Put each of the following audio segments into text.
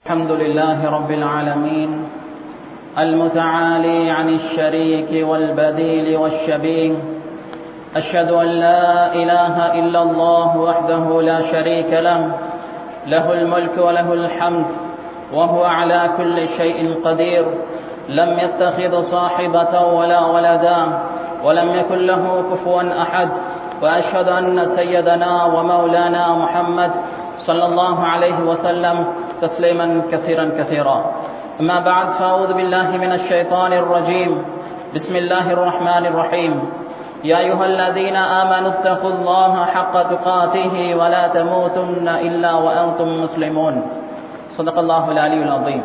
الحمد لله رب العالمين المتعالي عن الشريك والبديل والشبيه أشهد أن لا إله إلا الله وحده لا شريك له له الملك وله الحمد وهو على كل شيء قدير لم يتخذ صاحبة ولا ولدا ولم يكن له كفوا أحد وأشهد أن سيدنا ومولانا محمد صلى الله عليه وسلم تسليما كثيرا كثيرا أما بعد فأعوذ بالله من الشيطان الرجيم بسم الله الرحمن الرحيم يا أيها الذين آمنوا اتقوا الله حق تقاته ولا تموتن إلا وأنتم مسلمون صدق الله العلي العظيم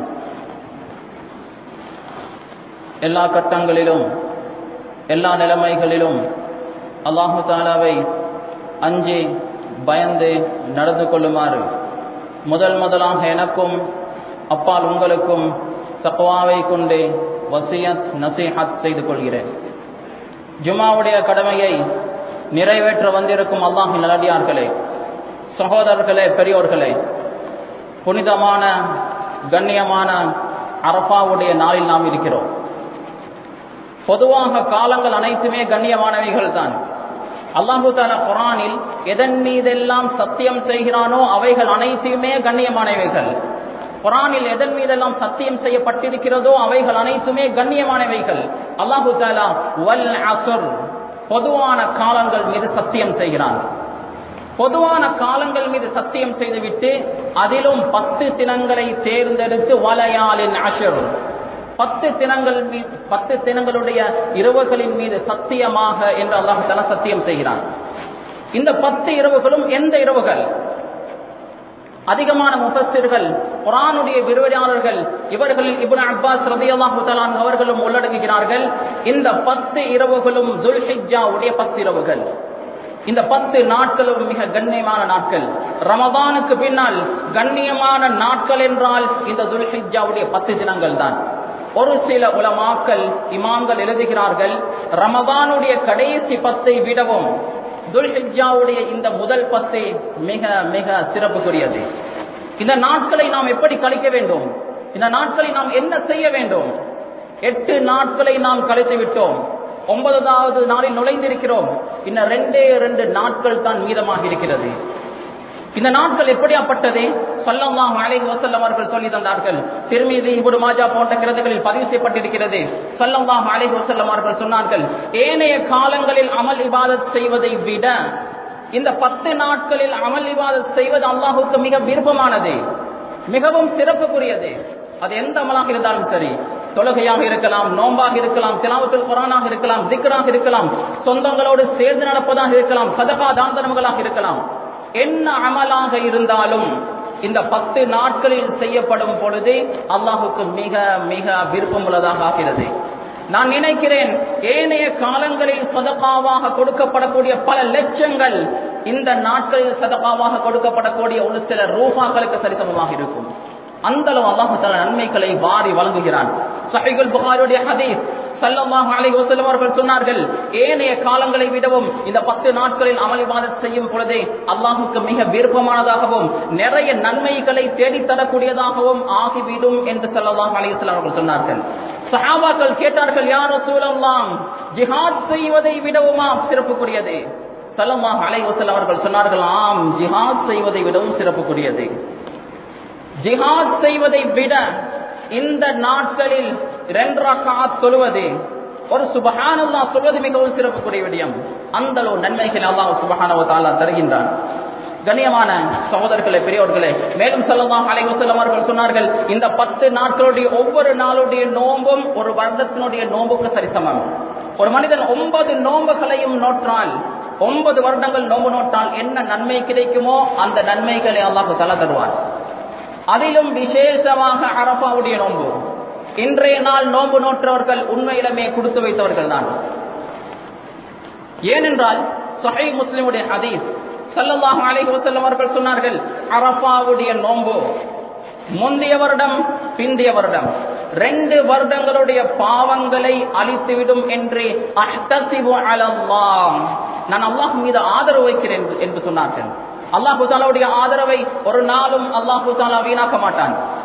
எல்லா கட்டங்களிலும் எல்லா நிலைமைகளிலும் அல்லாஹு தாலாவை அஞ்சி பயந்து நடந்து கொள்ளுமாறு முதல் முதலாக எனக்கும் அப்பால் உங்களுக்கும் தக்குவாவை கொண்டு வசியத் நசீஹத் செய்து கொள்கிறேன் ஜுமாவுடைய கடமையை நிறைவேற்ற வந்திருக்கும் அல்லாஹின் நல்லடியார்களே சகோதரர்களே பெரியோர்களே புனிதமான கண்ணியமான அரபாவுடைய நாளில் நாம் இருக்கிறோம் பொதுவாக காலங்கள் அனைத்துமே கண்ணியமானவைகள் தான் அல்லாஹு தாலா குரானில் எதன் மீதெல்லாம் சத்தியம் செய்கிறானோ அவைகள் அனைத்துமே கண்ணியமானவைகள் குரானில் எதன் மீதெல்லாம் சத்தியம் செய்யப்பட்டிருக்கிறதோ அவைகள் அனைத்துமே கண்ணியமானவைகள் அல்லாஹு தாலா வல் அசுர் பொதுவான காலங்கள் மீது சத்தியம் செய்கிறான் பொதுவான காலங்கள் மீது சத்தியம் செய்துவிட்டு அதிலும் பத்து தினங்களை தேர்ந்தெடுத்து வலையாளின் அஷர் பத்து தினங்கள் பத்து தினங்களுடைய இரவுகளின் மீது சத்தியமாக என்று அல்லாஹால சத்தியம் செய்கிறான் இந்த பத்து இரவுகளும் எந்த இரவுகள் அதிகமான முஃபஸிர்கள் குரானுடைய விரிவுரையாளர்கள் இவர்களில் இபுன் அப்பாஸ் ரதி அல்லாஹு அவர்களும் உள்ளடங்குகிறார்கள் இந்த பத்து இரவுகளும் துல்ஹிஜாவுடைய பத்து இரவுகள் இந்த பத்து நாட்களும் மிக கண்ணியமான நாட்கள் ரமதானுக்கு பின்னால் கண்ணியமான நாட்கள் என்றால் இந்த துல்ஹிஜாவுடைய பத்து தினங்கள் தான் ஒரு சில உலமாக்கள் இமாம்கள் எழுதுகிறார்கள் ரமதானுடைய கடைசி பத்தை விடவும் துல்ஹிஜாவுடைய இந்த முதல் பத்து மிக மிக சிறப்புக்குரியது இந்த நாட்களை நாம் எப்படி கழிக்க வேண்டும் இந்த நாட்களை நாம் என்ன செய்ய வேண்டும் எட்டு நாட்களை நாம் கழித்து விட்டோம் ஒன்பதாவது நாளில் நுழைந்திருக்கிறோம் இன்னும் ரெண்டே ரெண்டு நாட்கள் தான் மீதமாக இருக்கிறது இந்த நாட்கள் எப்படியாப்பட்டது சொல்லலாம் அலைஹி வசல்லம் அவர்கள் சொல்லி தந்தார்கள் திருமீது இபுடு மாஜா போன்ற கிரதங்களில் பதிவு செய்யப்பட்டிருக்கிறது சொல்லலாம் அலைஹி வசல்லம் அவர்கள் சொன்னார்கள் ஏனைய காலங்களில் அமல் இபாதத் செய்வதை விட இந்த பத்து நாட்களில் அமல் இபாதத் செய்வது அல்லாஹுக்கு மிக விருப்பமானது மிகவும் சிறப்புக்குரியது அது எந்த அமலாக இருந்தாலும் சரி தொழுகையாக இருக்கலாம் நோம்பாக இருக்கலாம் திலாவத்தில் குரானாக இருக்கலாம் திக்கராக இருக்கலாம் சொந்தங்களோடு சேர்ந்து நடப்பதாக இருக்கலாம் சதகா தாந்தனங்களாக இருக்கலாம் என்ன அமலாக இருந்தாலும் இந்த பத்து நாட்களில் செய்யப்படும் பொழுது அல்லாஹுக்கு மிக மிக விருப்பம் உள்ளதாக ஆகிறது நான் நினைக்கிறேன் ஏனைய காலங்களில் சதகாவாக கொடுக்கப்படக்கூடிய பல லட்சங்கள் இந்த நாட்களில் சதகாவாக கொடுக்கப்படக்கூடிய ஒரு சில ரூபாக்களுக்கு சரிசமமாக இருக்கும் அந்த அளவு அல்லாஹு தலா நன்மைகளை வாரி வழங்குகிறான் சஹிகுல் புகாருடைய ஹதீஸ் சல்லல்லாஹு அலைஹி வஸல்லம் அவர்கள் சொன்னார்கள் ஏனைய காலங்களை விடவும் இந்த பத்து நாட்களில் அமல் இபாதத் செய்யும் பொழுதே அல்லாஹுக்கு மிக விருப்பமானதாகவும் நிறைய நன்மைகளை தேடித் தரக்கூடியதாகவும் ஆகிவிடும் என்று சல்லல்லாஹு அலைஹி வஸல்லம் அவர்கள் சொன்னார்கள் சஹாபாக்கள் கேட்டார்கள் யார் ரசூலல்லாம் ஜிஹாத் செய்வதை விடவுமா சிறப்புக்குரியது சல்லல்லாஹு அலைஹி வஸல்லம் அவர்கள் சொன்னார்கள் ஆம் ஜிஹாத் செய்வதை விடவும் சிறப்புக்குரியது ஜிஹாத் செய்வதை விட இந்த நாட்களில் ரெண்டரக்கா தொழுவது ஒரு சுபஹானல்லா சொல்வது மிகவும் சிறப்புக்குரிய விடயம் அந்த அளவு நன்மைகள் அல்லாஹ் சுபஹானவ தாலா தருகின்றான் கண்ணியமான சகோதரர்களே பெரியவர்களே மேலும் சொல்லலாம் அலைவசல்லம் அவர்கள் சொன்னார்கள் இந்த பத்து நாட்களுடைய ஒவ்வொரு நாளுடைய நோம்பும் ஒரு வருடத்தினுடைய நோம்புக்கு சரிசமம் ஒரு மனிதன் ஒன்பது நோம்புகளையும் நோற்றால் ஒன்பது வருடங்கள் நோம்பு நோட்டால் என்ன நன்மை கிடைக்குமோ அந்த நன்மைகளை அல்லாஹு தலா தருவார் அதிலும் விசேஷமாக அரபாவுடைய நோன்பு இன்றைய நாள் நோன்பு நோற்றவர்கள் உண்மையிலுமே கொடுத்து வைத்தவர்கள் தான் ஏனென்றால் சஹை முஸ்லிமுடைய ஹதீஸ் சல்லல்லாஹு அலைஹி வஸல்லம் அவர்கள் சொன்னார்கள் அரபாவுடைய நோன்பு முந்தைய வருடம் பிந்திய வருடம் ரெண்டு வருடங்களுடைய பாவங்களை அழித்துவிடும் என்று அஹ்தசிபு அலல்லாஹ் நான் அல்லாஹ் மீது ஆதரவு வைக்கிறேன் என்று சொன்னார்கள் அல்லாஹு தாலாவுடைய ஆதரவை ஒரு நாளும் அல்லாஹு தாலா வீணாக்க மாட்டான்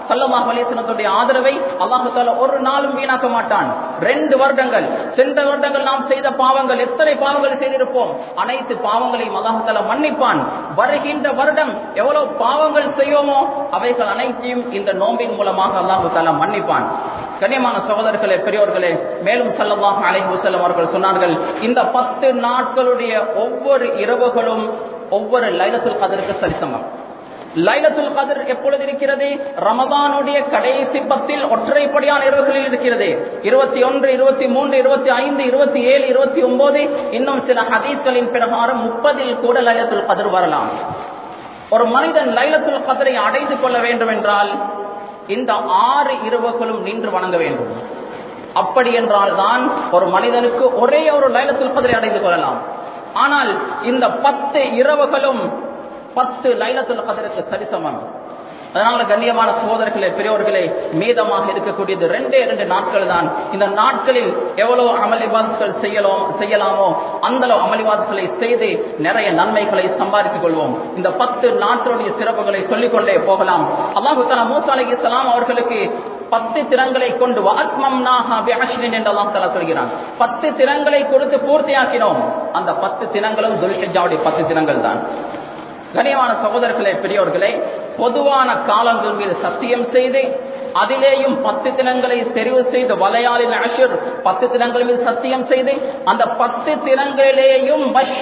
சல்லல்லாஹு அலைஹி வஸல்லத்துடைய ஆதரவை அல்லாஹு தஆலா ஒரு நாளும் வீணாக்க மாட்டான் ரெண்டு வருடங்கள் சென்ற வருடங்கள் நாம் செய்த பாவங்கள் எத்தனை பாவங்கள் செய்திருப்போம் அனைத்து பாவங்களையும் அல்லாஹு தஆலா மன்னிப்பான் வருகின்ற வருடம் எவ்வளவு பாவங்கள் செய்வோமோ அவைகள் அனைத்தையும் இந்த நோம்பின் மூலமாக அல்லாஹு தஆலா மன்னிப்பான் கண்ணியமான சகோதரர்களே பெரியோர்களே மேலும் சல்லல்லாஹு அலைஹி வஸல்லம் அவர்கள் சொன்னார்கள் இந்த பத்து நாட்களுடைய ஒவ்வொரு இரவுகளும் ஒவ்வொரு லைலத்துல் கதருக்கு சரிசமம் லைலத்துல் கதர் எப்பொழுது இருக்கிறது ரமதானுடைய கடைசி பத்தில் ஒற்றைப்படியான இரவுகளில் இருக்கிறது இருபத்தி ஒன்று இருபத்தி மூன்று இருபத்தி ஐந்து இருபத்தி ஏழு இருபத்தி ஒன்பது இன்னும் சில ஹதீஸ்களின் பிரகாரம் முப்பதில் கூட லைலத்துல் கதர் வரலாம் ஒரு மனிதன் லைலத்துல் கதரை அடைந்து கொள்ள வேண்டும் என்றால் இந்த ஆறு இரவுகளும் நின்று வணங்க வேண்டும் அப்படி என்றால் தான் ஒரு மனிதனுக்கு ஒரே ஒரு லைலத்துல் கதரை அடைந்து கொள்ளலாம் ஆனால் இந்த பத்து இரவுகளும் பத்து லைலத்துல் கதருக்கு சரிசமம் அதனால கண்ணியமான சகோதரர்களே பெரியோர்களே மீதமாக இருக்கக்கூடியது ரெண்டே ரெண்டு நாட்கள் தான் இந்த நாட்களில் எவ்வளவு அமளிவாதங்கள் செய்யலாம் செய்யலாமோ அந்த அளவு அமளிவாதங்களை செய்து நிறைய நன்மைகளை சம்பாதித்துக் கொள்வோம் இந்த பத்து நாட்களுடைய சிறப்புகளை சொல்லிக்கொண்டே போகலாம் அல்லாஹு தலா மூசா அலி இஸ்லாம் அவர்களுக்கு பத்து திறங்களை கொண்டு என்று அல்லாஹ் தலா சொல்கிறான் பத்து திறங்களை கொடுத்து பூர்த்தியாக்கினோம் அந்த பத்து தினங்களும் துல்ஹிஜாவுடைய பத்து தினங்கள் தான் கனியமான சகோதரர்களே பெரியோர்களே பொதுவான காலங்கள் மீது சத்தியம் செய்து அதிலேயும் பத்து தினங்களை தெரிவு செய்து வலையாளின் அஷர் பத்து தினங்கள் மீது சத்தியம் செய்து அந்த பத்து தினங்களிலேயும்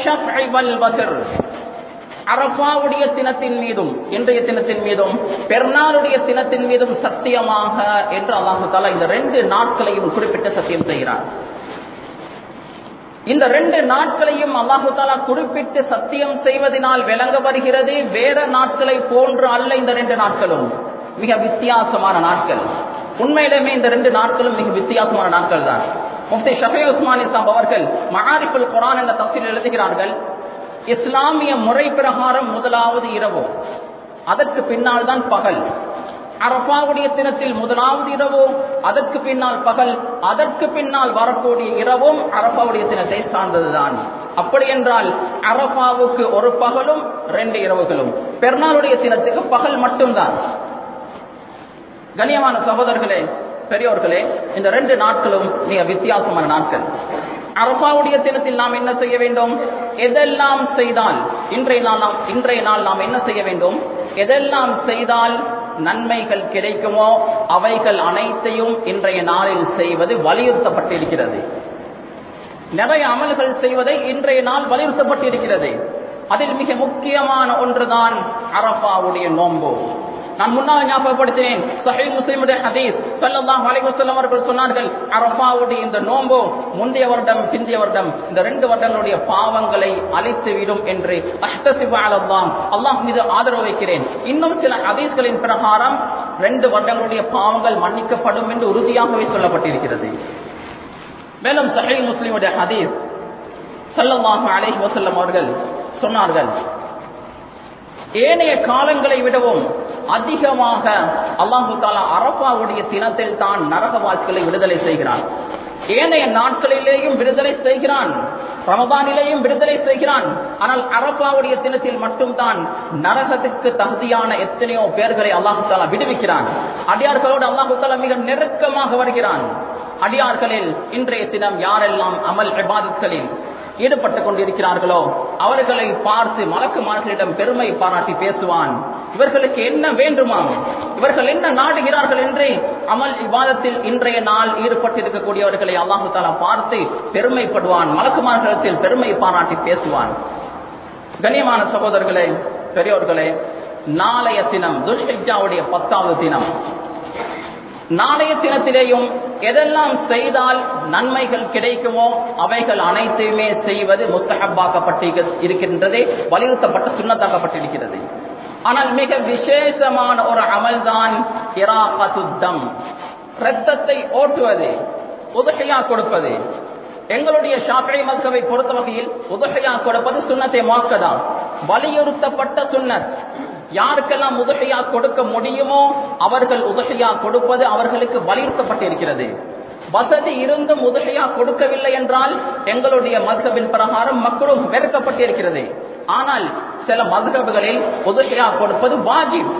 அரபாவுடைய தினத்தின் மீதும் இன்றைய தினத்தின் மீதும் பெருநாளுடைய தினத்தின் மீதும் சத்தியமாக என்று அல்லாஹு தாலா இந்த ரெண்டு நாட்களையும் குறிப்பிட்டு சத்தியம் செய்கிறார் இந்த ரெண்டு நாட்களையும் அல்லாஹு தாலா குறிப்பிட்டு சத்தியம் செய்வதனால் விளங்க வருகிறது வேற நாட்களை போன்று அல்ல இந்த ரெண்டு நாட்களும் மிக வித்தியாசமான நாட்கள் உண்மையிலுமே இந்த ரெண்டு நாட்களும் மிக வித்தியாசமான நாட்கள் தான் முஃப்தி ஷஃபி உஸ்மான் இஸ்லாம் அவர்கள் மகாரிஃபுல் குரான் என்ற தப்சீல் எழுதுகிறார்கள் இஸ்லாமிய முறை பிரகாரம் முதலாவது இரவு அதற்கு பின்னால் தான் பகல் அரபாவுடைய தினத்தில் முதலாவது இரவு அதற்கு பின்னால் பகல் அதற்கு பின்னால் வரக்கூடிய இரவும் அரபாவுடைய தினத்தை சார்ந்ததுதான் அப்படி என்றால் அரபாவுக்கு ஒரு பகலும் ரெண்டு இரவுகளும் பெருநாளுடைய தினத்துக்கு பகல் மட்டும்தான் கண்ணியமான சகோதரர்களே பெரியோர்களே இந்த ரெண்டு நாட்களும் மிக வித்தியாசமான நாட்கள் அரபாவுடைய தினத்தில் நாம் என்ன செய்ய வேண்டும் எதெல்லாம் செய்தால் இன்றைய நாள் நாம் இன்றைய நாள் நாம் என்ன செய்ய வேண்டும் எதெல்லாம் செய்தால் நன்மைகள் கிடைக்குமோ அவைகள் அனைத்தையும் இன்றைய நாளில் செய்வது வலியுறுத்தப்பட்டிருக்கிறது நிறைய அமல்கள் செய்வதை இன்றைய நாள் வலியுறுத்தப்பட்டிருக்கிறது அதில் மிக முக்கியமான ஒன்றுதான் அரபாவுடைய நோன்பு நான் முன்னால் ஞாபகப்படுத்தினேன் சஹீல் முஸ்லிமுடைய ஹதீஸ் ஸல்லல்லாஹு அலைஹி வஸல்லம் அவர்கள் சொன்னார்கள் அரஃபாவுடைய இந்த நோன்பு முந்தைய வருடம் பிந்தைய வருடம் இந்த ரெண்டு வருடங்களுடைய பாவங்களை அழித்து விடும் என்று அஹ்தசிபு அலல்லாஹ் அல்லாஹ் மீது ஆதரவு வைக்கிறேன் இன்னும் சில ஹதீஸ்களின் பிரகாரம் ரெண்டு வருடங்களுடைய பாவங்கள் மன்னிக்கப்படும் என்று உறுதியாகவே சொல்லப்பட்டிருக்கிறது மேலும் சஹீல் முஸ்லிமுடைய ஹதீஸ் ஸல்லல்லாஹு அலைஹி வஸல்லம் அவர்கள் சொன்னார்கள் ஏனைய காலங்களை விடவும் அதிகமாக அல்லாஹு தாலா அரபாவுடைய தினத்தில் தான் நரகவாசிகளை விடுதலை செய்கிறான் ஏனைய நாட்களிலேயும் விடுதலை செய்கிறான் ரமதானிலேயும் விடுதலை செய்கிறான் ஆனால் அரபாவுடைய தினத்தில் மட்டும்தான் நரகத்துக்கு தகுதியான எத்தனையோ பேர்களை அல்லாஹு தாலா விடுவிக்கிறான் அடியார்களோடு அல்லாஹு தாலா மிக நெருக்கமாக வருகிறான் அடியார்களில் இன்றைய தினம் யாரெல்லாம் அமல் விவாதங்களில் ஈடுபட்டுக் கொண்டிருக்கிறார்களோ அவர்களை பார்த்து மலக்குமார்களிடம் பெருமை பாராட்டி பேசுவான் இவர்களுக்கு என்ன வேண்டுமாம் இவர்கள் என்ன நாடுகிறார்கள் என்று அமல் விவாதத்தில் இன்றைய நாள் ஈடுபட்டிருக்கக்கூடியவர்களை அல்லாஹு தாலா பார்த்து பெருமைப்படுவான் மலக்குமார்களிடத்தில் பெருமை பாராட்டி பேசுவான் கண்ணியமான சகோதரர்களே பெரியோர்களே நாளைய தினம் துல்ஹிஜாவுடைய பத்தாவது தினம் நாளைய தினத்திலேயும் எதெல்லாம் செய்தால் நன்மைகள் கிடைக்குமோ அவைகள் அனைத்தையுமே செய்வது முஸ்தகப்பாக்கப்பட்டு இருக்கின்றதே வலியுறுத்தப்பட்ட சுண்ணத்தாக்கப்பட்டிருக்கிறது ஆனால் மிக விசேஷமான ஒரு அமல்தான் இராகத்துத்தம் இரத்தத்தை ஓட்டுவது உதகையா கொடுப்பது எங்களுடைய ஷாஃபி மஸ்கவை பொறுத்த வகையில் உதகையா கொடுப்பது சுண்ணத்தை மாக்கதான் வலியுறுத்தப்பட்ட சுண்ணத் யாருக்கெல்லாம் உதகையா கொடுக்க முடியுமோ அவர்கள் உதகையா கொடுப்பது அவர்களுக்கு வலியுறுத்தப்பட்டிருக்கிறது வசதி இருந்தும் உதகையா கொடுக்கவில்லை என்றால் எங்களுடைய மதுகபின் பிரகாரம் மக்களும் வெறுக்கப்பட்டிருக்கிறது ஆனால் சில மதுகபுகளில் உதகையா கொடுப்பது வாஜிப்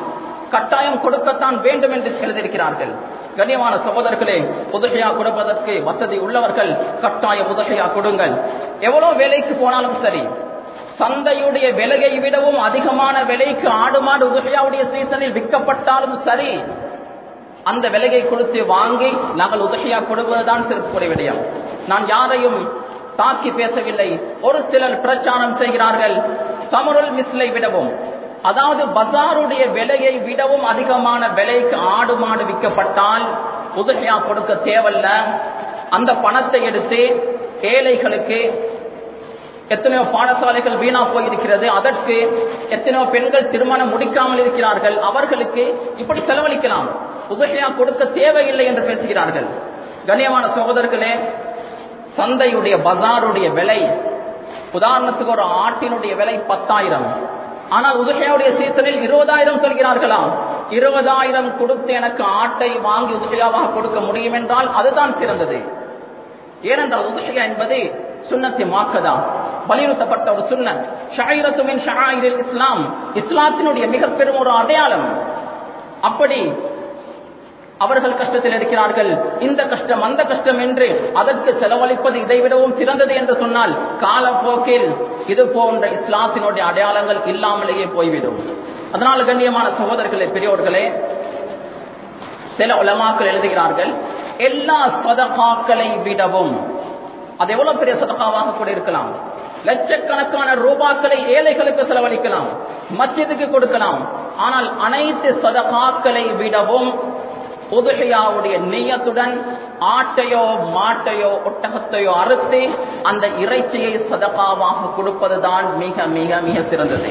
கட்டாயம் கொடுக்கத்தான் வேண்டும் என்று எழுதியிருக்கிறார்கள் கண்ணியமான சகோதரர்களே உதகையா கொடுப்பதற்கு வசதி உள்ளவர்கள் கட்டாய உதகையா கொடுங்கள் எவ்வளவு வேலைக்கு போனாலும் சரி சந்தையுடைய விலையை விடவும் அதிகமான விலைக்கு ஆடு மாடு உதகையாவுடைய சீசனில் விற்கப்பட்டாலும் சரி அந்த விலையை கொடுத்து வாங்கி நாங்கள் உதகையா கொடுப்பதுதான் சிறப்புடைய விடயம் நான் யாரையும் தாக்கி பேசவில்லை ஒரு சிலர் பிரச்சாரம் செய்கிறார்கள் தமருள் மிஸ்லை விடவும் அதாவது பஜாருடைய விலையை விடவும் அதிகமான விலைக்கு ஆடு மாடு விற்கப்பட்டால் உதகையா கொடுக்க தேவல்ல அந்த பணத்தை எடுத்து ஏழைகளுக்கு எத்தனையோ பாடசாலைகள் வீணா போயிருக்கிறது அதற்கு எத்தனையோ பெண்கள் திருமணம் முடிக்காமல் இருக்கிறார்கள் அவர்களுக்கு இப்படி செலவழிக்கலாம் உதகையா கொடுக்க தேவையில்லை என்று பேசுகிறார்கள் கண்ணியமான சகோதரர்களே சந்தையுடைய பஜாருடைய விலை உதாரணத்துக்கு ஒரு ஆட்டினுடைய விலை பத்தாயிரம் ஆனால் உதுகையாவுடைய சீசனில் இருபதாயிரம் சொல்கிறார்களாம் இருபதாயிரம் கொடுத்து எனக்கு ஆட்டை வாங்கி உதுகையாவாக கொடுக்க முடியும் என்றால் அதுதான் சிறந்தது ஏனென்றால் உதுகையா என்பது சுண்ணத்தை மாக்கதா வலியுறுத்தப்பட்ட ஒரு சுண்ணத் ஷாயிரத்துமின் ஷாயிரில் இஸ்லாம் இஸ்லாத்தினுடைய மிக பெரும் ஒரு அடையாளம் அப்படி அவர்கள் கஷ்டத்தில் இருக்கிறார்கள் இந்த கஷ்டம் அந்த கஷ்டம் என்று அதற்கு செலவழிப்பது இதைவிடவும் சிறந்தது என்று சொன்னால் காலப்போக்கில் இது போன்ற இஸ்லாத்தினுடைய அடையாளங்கள் இல்லாமலேயே போய்விடும் அதனால் கண்ணியமான சகோதரர்களே பெரியோர்களே சில உலமாக்கள் எழுதுகிறார்கள் எல்லா சதகாக்களை விடவும் அது எவ்வளவு பெரிய சதகாவாக கூட இருக்கலாம் லட்சக்கணக்கான ரூபாக்களை ஏழைகளுக்கு செலவழிக்கலாம் மஸ்ஜிதுக்கு கொடுக்கலாம் ஆனால் அனைத்து சதகாக்களை விடவும் உதுகையாவுடைய நெய்யத்துடன் ஆட்டையோ மாட்டையோ ஒட்டகத்தையோ அறுத்து அந்த இறைச்சியை சதகாவாக கொடுப்பதுதான் மிக மிக மிக சிறந்தது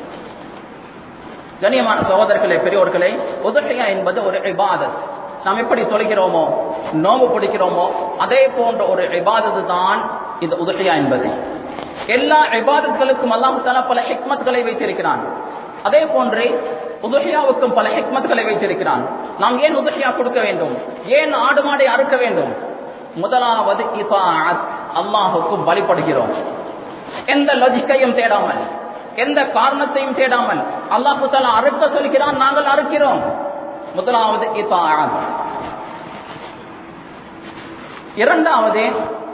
கண்ணியமான சகோதரர்களே பெரியோர்களே உதுகையா என்பது ஒரு இபாதத் நாம் எப்படி தொழுகிறோமோ நோம்பு பிடிக்கிறோமோ அதே போன்ற ஒரு இபாதத்து தான் இந்த உதுகையா என்பது எல்லா இபாதத்களுக்கும் அல்லாஹு பல ஹிக்மத்களை வைத்திருக்கிறான் அதே போன்றே உதுகையாவுக்கும் பல ஹிக்மத்களை வைத்திருக்கிறான் நாம் ஏன் உதுகையா கொடுக்க வேண்டும் ஏன் ஆடு மாடை அறுக்க வேண்டும் முதலாவது இபாத் அல்லாஹுக்கும் வழிபடுகிறோம் எந்த லொஜிக்கையும் தேடாமல் எந்த காரணத்தையும் தேடாமல் அல்லாஹு தாலா அறுக்க சொல்கிறான் நாங்கள் அறுக்கிறோம் முதலாவது இபாத் இரண்டாவது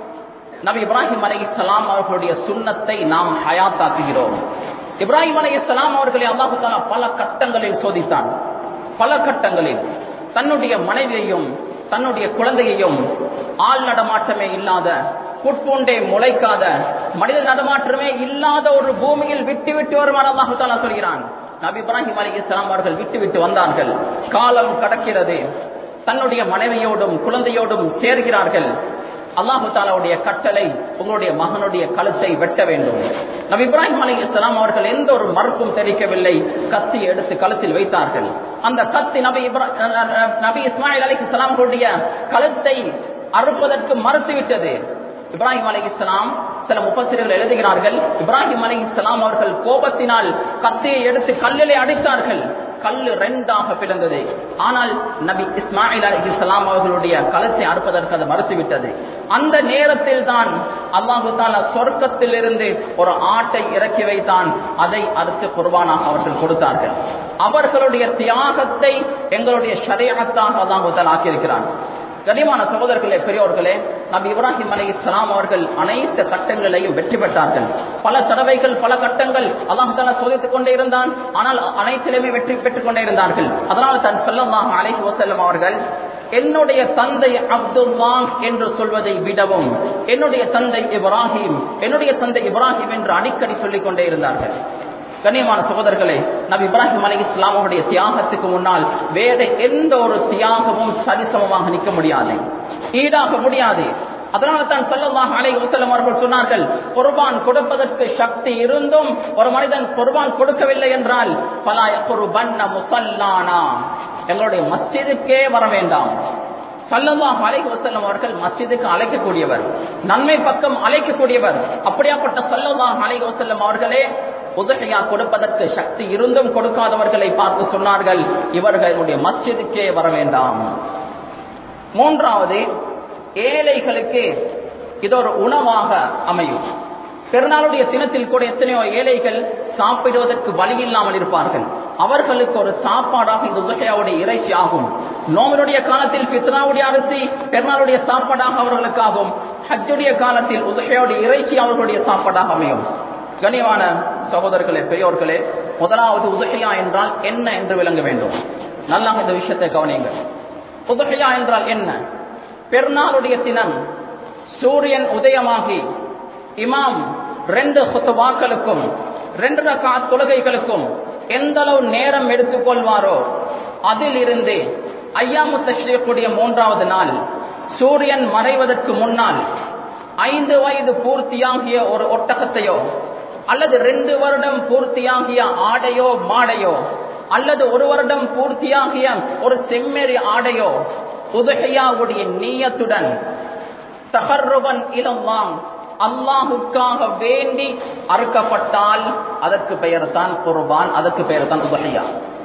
நபி இப்ராஹிம் அலை இஸ்லாம் அவர்களுடைய சுண்ணத்தை நாம் ஹயாத்தாக்குகிறோம் இப்ராஹிம் அலை இஸ்லாம் அவர்களை அல்லாஹு தாலா பல கட்டங்களில் சோதித்தான் பல கட்டங்களில் தன்னுடைய மனைவியையும் தன்னுடைய குழந்தையையும் ஆள் நடமாட்டமே இல்லாத புட்பூண்டே முளைக்காத மனித நடமாற்றமே இல்லாத ஒரு பூமியில் விட்டு விட்டு வருமாறு அல்லாஹு தாலா சொல்கிறான் நபி இப்ராஹிம் அலி இஸ்லாம் அவர்கள் விட்டு விட்டு வந்தார்கள் காலம் கடக்கிறது தன்னுடைய மனைவியோடும் குழந்தையோடும் சேர்கிறார்கள் அல்லாஹு தாலாவுடைய கட்டளை உங்களுடைய மகனுடைய கழுத்தை வெட்ட வேண்டும் நபி இப்ராஹிம் அலி இஸ்லாம் அவர்கள் எந்த ஒரு மறுப்பும் தெரிவிக்கவில்லை கத்தி எடுத்து கழுத்தில் வைத்தார்கள் அந்த கத்தி நபி நபி இஸ்மாயில் அலி இஸ்லாம்களுடைய கழுத்தை அறுப்பதற்கு மறுத்துவிட்டது இப்ராஹிம் அலி இஸ்லாம் சில முப்பசிரியர்கள் எழுதுகிறார்கள் இப்ராஹிம் அலி இஸ்லாம் அவர்கள் கோபத்தினால் கத்தியை எடுத்து கல்லிலே அடித்தார்கள் கல்லு ரெண்டாக பிளந்தது ஆனால் நபி இஸ்மாயில் அலி இஸ்லாம் அவர்களுடைய களத்தை அறுப்பதற்கு அது மறுத்துவிட்டது அந்த நேரத்தில் தான் அல்லாஹு தாலா சொர்க்கத்தில் இருந்து ஒரு ஆட்டை இறக்கி வைத்தான் அதை அறுத்து குர்பானாக அவர்கள் கொடுத்தார்கள் அவர்களுடைய தியாகத்தை எங்களுடைய ஷரீஅத்தாக அல்லாஹு தாலா ஆக்கியிருக்கிறான் கனிமான சகோதரர்களே பெரியோர்களே நபி இப்ராஹிம் அலி இஸ்லாம் அவர்கள் அனைத்து கட்டங்களையும் வெற்றி பெற்றார்கள் பல தடவைகள் பல கட்டங்கள் அல்லாஹ் தாலா சோதித்துக் கொண்டே இருந்தான் ஆனால் அனைத்திலுமே வெற்றி பெற்றுக் கொண்டே இருந்தார்கள் அதனால் தன் சொல்லலாம் அலைஹி வசல்லம் அவர்கள் என்னுடைய தந்தை அப்துல்லா என்று சொல்வதை விடவும் என்னுடைய தந்தை இப்ராஹிம் என்னுடைய தந்தை இப்ராஹிம் என்று அடிக்கடி சொல்லிக் கொண்டே இருந்தார்கள் கண்ணியமான சகோதரர்களே நபி இப்ராஹிம் அலி இஸ்லாமுடைய தியாகத்துக்கு முன்னால் வேற எந்த ஒரு தியாகமும் சரிசமமாக நிற்க முடியாது ஈடாக முடியாது அதனால தான் சொல்லலாம் அலை வசல்லம் அவர்கள் சொன்னார்கள் குர்பான் கொடுப்பதற்கு சக்தி இருந்தும் ஒரு மனிதன் குர்பான் கொடுக்கவில்லை என்றால் பலாய குர்பன்ன முசல்லானா எங்களுடைய மஸ்ஜிதுக்கே வர வேண்டாம் சல்லல்லாஹ் அலைஹி வஸல்லம் அவர்கள் மஸ்ஜிதுக்கு அழைக்கக்கூடியவர் நன்மை பக்கம் அழைக்கக்கூடியவர் அப்படியாப்பட்ட சல்லல்லாஹ் அலைஹி வஸல்லம் அவர்களே உதகையா கொடுப்பதற்கு சக்தி இருந்தும் கொடுக்காதவர்களை பார்த்து சொன்னார்கள் இவர்களுடைய மஸ்ஜிதுக்கே வர வேண்டாம் மூன்றாவது ஏழைகளுக்கு இது ஒரு உணவாக அமையும் பெருநாளுடைய தினத்தில் கூட எத்தனையோ ஏழைகள் சாப்பிடுவதற்கு வழி இல்லாமல் இருப்பார்கள் அவர்களுக்கு ஒரு சாப்பாடாக இந்த உதகையாவுடைய இறைச்சி ஆகும் நோமினுடைய காலத்தில் பித்னாவுடைய அரிசி பெருநாளுடைய சாப்பாடாக அவர்களுக்கு ஆகும் ஹஜ்ஜுடைய காலத்தில் உதகையாவுடைய இறைச்சி அவர்களுடைய சாப்பாடாக அமையும் கனிவான சகோதரர்களே பெரியோர்களே முதலாவது உதகையா என்றால் என்ன என்று விளங்க வேண்டும் நல்லா இந்த விஷயத்தை கவனிங்க உதகையா என்றால் என்ன பெருநாளுடைய தினம் சூரியன் உதயமாகி இமாம் ரெண்டு குத்துவாக்களுக்கும் ரெண்டு ரகாத் தொழுகைகளுக்கும் எந்த அளவு நேரம் எடுத்துக்கொள்வாரோ அதிலிருந்து ஐயாமு தஷ்ரீக்குடைய மூன்றாவது நாள் சூரியன் மறைவதற்கு முன்னால் ஐந்து வயது பூர்த்தியாகிய ஒரு ஒட்டகத்தையோ அல்லது ரெண்டு வருடம் பூர்த்தியாகிய ஆடையோ மாடையோ அல்லது ஒரு வருடம் பூர்த்தியாகிய ஒரு செம்மறி ஆடையோ உதகையாவுடைய நீயத்துடன் தகர்ருவன் இளம்வாங் அல்லாஹுக்காக வேண்டி அறுக்கப்பட்டால் அதற்கு பெயர் தான் குர்பான் அதற்கு பெயர் தான் உதகையா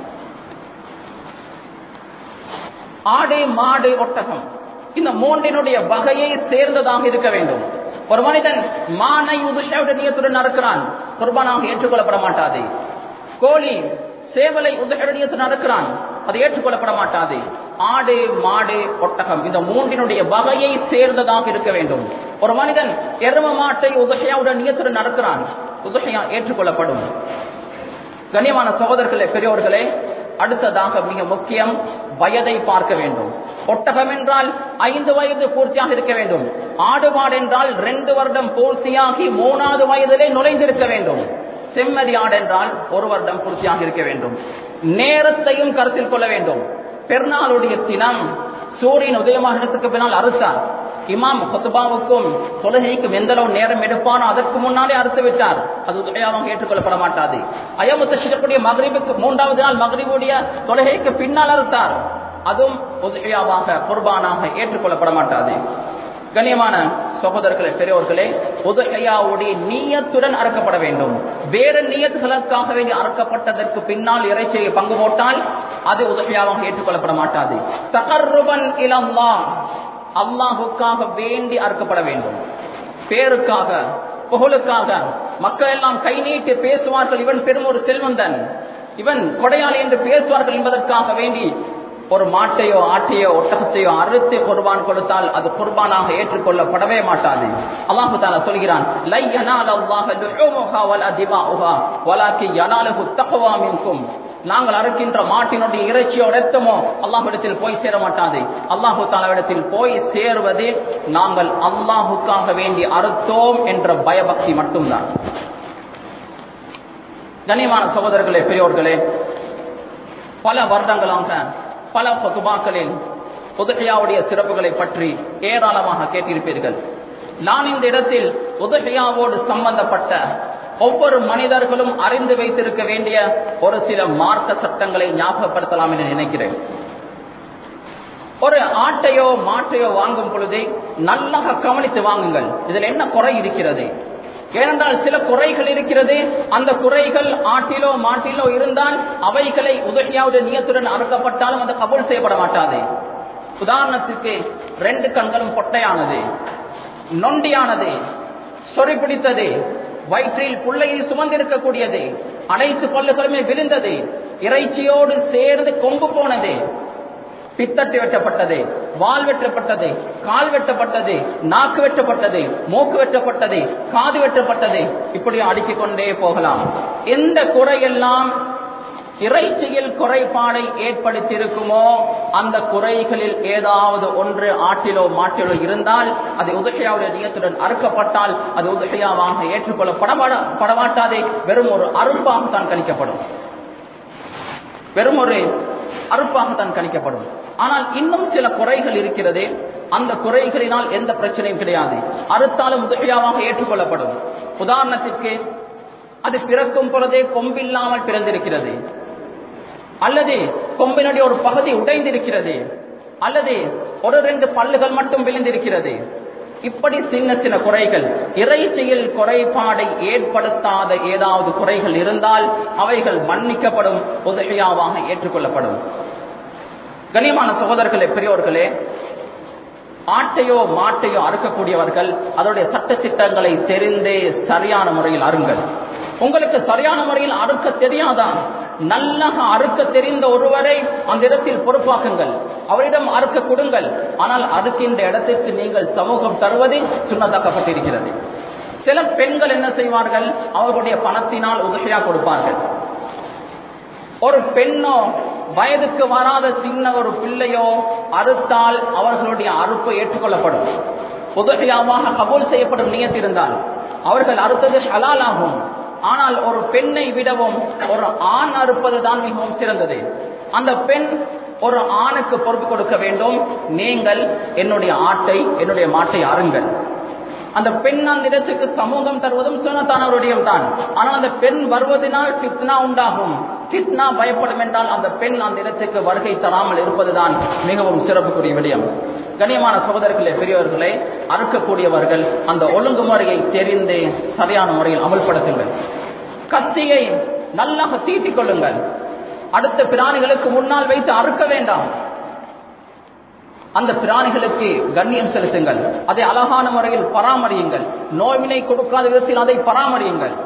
ஆடு மாடு ஒட்டகம் இந்த மூன்றினுடைய வகையை சேர்ந்ததாக இருக்க வேண்டும் ஒரு மனிதன் மானை உதுஷனியத்துடன் அறுக்கிறான் குர்பானாக ஏற்றுக்கொள்ளப்பட மாட்டாது கோழி சேவலை உதகரணியத்துடன் அறுக்கிறான் அது ஏற்றுக்கொள்ளப்பட மாட்டாது ஆடு மாடு ஒட்டகம் இந்த மூன்றினுடைய வகையை சேர்ந்ததாக இருக்க வேண்டும் ஒரு மனிதன் எரும மாட்டை உதகையாவுடன் நியத்துடன் நடக்கிறான் உதகையா ஏற்றுக்கொள்ளப்படும் கண்ணியமான சகோதரர்களே பெரியோர்களே அடுத்ததாக மிக முக்கியம் வயதை பார்க்க வேண்டும் ஒட்டகம் என்றால் ஐந்து வயது பூர்த்தியாக இருக்க வேண்டும் ஆடு மாடு என்றால் ரெண்டு வருடம் பூர்த்தியாகி மூணாவது வயதிலே நுழைந்திருக்க வேண்டும் செம்மறி ஆடு என்றால் ஒரு வருடம் பூர்த்தியாக இருக்க வேண்டும் நேரத்தையும் கருத்தில் கொள்ள வேண்டும் பெருநாளுடைய தினம் சூரியன் உதயமாகத்துக்கு பின்னால் அறுத்தார் இமாம் கொத்துபாவுக்கும் தொழுகைக்கும் எந்த அளவு நேரம் எடுப்பானோ அதற்கு முன்னாலே அறுத்து விட்டார் அது உதயாவாக ஏற்றுக்கொள்ளப்பட மாட்டாது அயமுத்த சிறப்புடைய மகரிபுக்கு மூன்றாவது நாள் மகரிபுடைய தொழுகைக்கு பின்னால் அறுத்தார் அதுவும் உதயாவாக குர்பானாக ஏற்றுக்கொள்ளப்பட மாட்டாது கண்ணியமான சகோதரர்களே பெரியோர்களே உதகையாவுடைய நீயத்துடன் அறுக்கப்பட வேண்டும் வேறு நீயத்துகளுக்காக வேண்டி அறுக்கப்பட்டதற்கு பின்னால் இறைச்சியை பங்கு போட்டால் அது உதகையாவாக ஏற்றுக்கொள்ளப்பட மாட்டாது தகர்ருபன் இலம்லா அல்லாஹுக்காக வேண்டி அறுக்கப்பட வேண்டும் பேருக்காக புகழுக்காக மக்கள் எல்லாம் கை நீட்டி பேசுவார்கள் இவன் பெரும் ஒரு செல்வந்தன் இவன் கொடையாளி என்று பேசுவார்கள் என்பதற்காக வேண்டி ஒரு மாட்டையோ ஆட்டையோ ஒட்டகத்தையோ அறுத்து குர்பான் கொடுத்தால் அது குர்பானாக ஏற்றுக்கொள்ளப்படவே மாட்டாது அல்லாஹு தாலா சொல்கிறான் லை யனால அல்லாஹ லுஹூமுஹா வலா திமாஉஹா வலாக்கி யனாலுஹு தக்வா மின்கும் நாங்கள் அறுக்கின்ற மாட்டினுடைய இறைச்சியோ ரத்தமோ அல்லாஹ்விடத்தில் போய் சேர மாட்டாது அல்லாஹு தாலாவிடத்தில் போய் சேர்வது நாங்கள் அல்லாஹுக்காக வேண்டி அறுத்தோம் என்ற பயபக்தி மட்டும்தான் கண்ணியமான சகோதரர்களே பெரியோர்களே பல வருடங்களாக பல பகுபாக்களில் உதகையாவுடைய சிறப்புகளை பற்றி ஏராளமாக கேட்டிருப்பீர்கள் நான் இந்த இடத்தில் உதகையாவோடு சம்பந்தப்பட்ட ஒவ்வொரு மனிதர்களும் அறிந்து வைத்திருக்க வேண்டிய ஒரு சில மார்க்க சட்டங்களை ஞாபகப்படுத்தலாம் என்று நினைக்கிறேன் ஒரு ஆட்டையோ மாட்டையோ வாங்கும் பொழுது நல்லாக கவனித்து வாங்குங்கள் இதில் என்ன குறை இருக்கிறது ஏனென்றால் சில குறைகள் இருக்கிறது அந்த குறைகள் ஆட்டிலோ மாட்டிலோ இருந்தால் அவைகளை உதவியாவுடைய நியத்துடன் அறுக்கப்பட்டாலும் அது கபூல் செய்யப்பட மாட்டாது உதாரணத்துக்கு ரெண்டு கண்களும் பொட்டையானது நொண்டியானது சொறி பிடித்தது வயிற்றில் புள்ளையை சுமந்திருக்கக்கூடியது அனைத்து பல்லுகளுமே விழுந்தது இறைச்சியோடு சேர்ந்து கொம்பு போனது பித்தட்டு வெட்டப்பட்டது வால் வெட்டப்பட்டது கால் வெட்டப்பட்டது நாக்கு வெட்டப்பட்டது மூக்கு வெட்டப்பட்டது காது வெட்டப்பட்டது இப்படியும் அடுக்கிக் கொண்டே போகலாம் எந்த குறையெல்லாம் இறைச்சியில் குறைபாடை ஏற்படுத்தியிருக்குமோ அந்த குறைகளில் ஏதாவது ஒன்று ஆட்டிலோ மாட்டிலோ இருந்தால் அது உதகையாவுடைய நியத்துடன் அறுக்கப்பட்டால் அது உதகையாவாக ஏற்றுக்கொள்ளப்பட படமாட்டாதே வெறும் ஒரு அருப்பாக தான் கணிக்கப்படும் வெறும் ஒரு அறுப்பாகத்தான் கணிக்கப்படும் ஆனால் இன்னும் சில குறைகள் இருக்கிறது அந்த குறைகளினால் எந்த பிரச்சனையும் கிடையாது அறுத்தாலும் உதவியாவாக ஏற்றுக்கொள்ளப்படும் உதாரணத்திற்கு அது பிறக்கும் பொழுதே கொம்பில்லாமல் பிறந்திருக்கிறது அல்லது கொம்பினுடைய ஒரு பகுதி உடைந்திருக்கிறது அல்லது ஒரு ரெண்டு பல்லுகள் மட்டும் விழுந்திருக்கிறது இப்படி சின்ன சின்ன குறைகள் இறைச்சியில் குறைபாடை ஏற்படுத்தாத ஏதாவது குறைகள் இருந்தால் அவைகள் மன்னிக்கப்படும் உதவியாவாக ஏற்றுக்கொள்ளப்படும் கண்ணியமான சகோதரர்களே பெரியோர்களே ஆட்டையோ மாட்டையோ அறுக்கக்கூடியவர்கள் அதனுடைய சட்ட திட்டங்களை தெரிந்தே சரியான முறையில் அருங்கள் உங்களுக்கு சரியான முறையில் அறுக்க தெரியாதா நல்லக அறுக்க தெரிந்த ஒருவரை அந்த இடத்தில் பொறுப்பாக்குங்கள் அவரிடம் அறுக்க கொடுங்கள் ஆனால் அறுக்கின்ற இடத்திற்கு நீங்கள் சமூகம் தருவது சுண்ணத்தாக்கப்பட்டிருக்கிறது சில பெண்கள் என்ன செய்வார்கள் அவர்களுடைய பணத்தினால் உதவியா கொடுப்பார்கள் ஒரு பெண்ணோ வயதுக்கு வராத சின்ன ஒரு பிள்ளையோ அறுத்தால் அவர்களுடைய அறுப்பு ஏற்றுக்கொள்ளப்படும் உதவியாவாக கபூல் செய்யப்படும் நியத்திருந்தால் அவர்கள் அறுத்தது ஹலால் ஆகும் ஆனால் ஒரு பெண்ணை விடவும் ஒரு ஆண் அறுப்பது தான் மிகவும் சிறந்தது அந்த பெண் ஒரு ஆணுக்கு பொறுப்பு கொடுக்க வேண்டும் நீங்கள் என்னுடைய ஆட்டை என்னுடைய மாட்டை அருங்கள் அந்த பெண் அந்த இடத்துக்கு சமூகம் தருவதும் சுனத்தானவருடைய தான் ஆனால் அந்த பெண் வருவதனால் பித்னா உண்டாகும் பித்னா பயப்படும் என்றால் அந்த பெண் அந்த இடத்துக்கு வருகை தராமல் இருப்பதுதான் மிகவும் சிறப்புக்குரிய விடயம் கண்ணியமான சகோதரர்களே பெரியவர்களே அறுக்கக்கூடியவர்கள் அந்த ஒழுங்குமுறையை தெரிந்து சரியான முறையில் அமல்படுத்துங்கள் கத்தியை நல்லாக தீட்டிக் கொள்ளுங்கள் அடுத்த பிராணிகளுக்கு முன்னால் வைத்து அறுக்க வேண்டாம் அந்த பிராணிகளுக்கு கண்ணியம் செலுத்துங்கள் அதை அழகான முறையில் பராமரியுங்கள் நோய்வினை கொடுக்காத விதத்தில் அதை பராமரியுங்கள்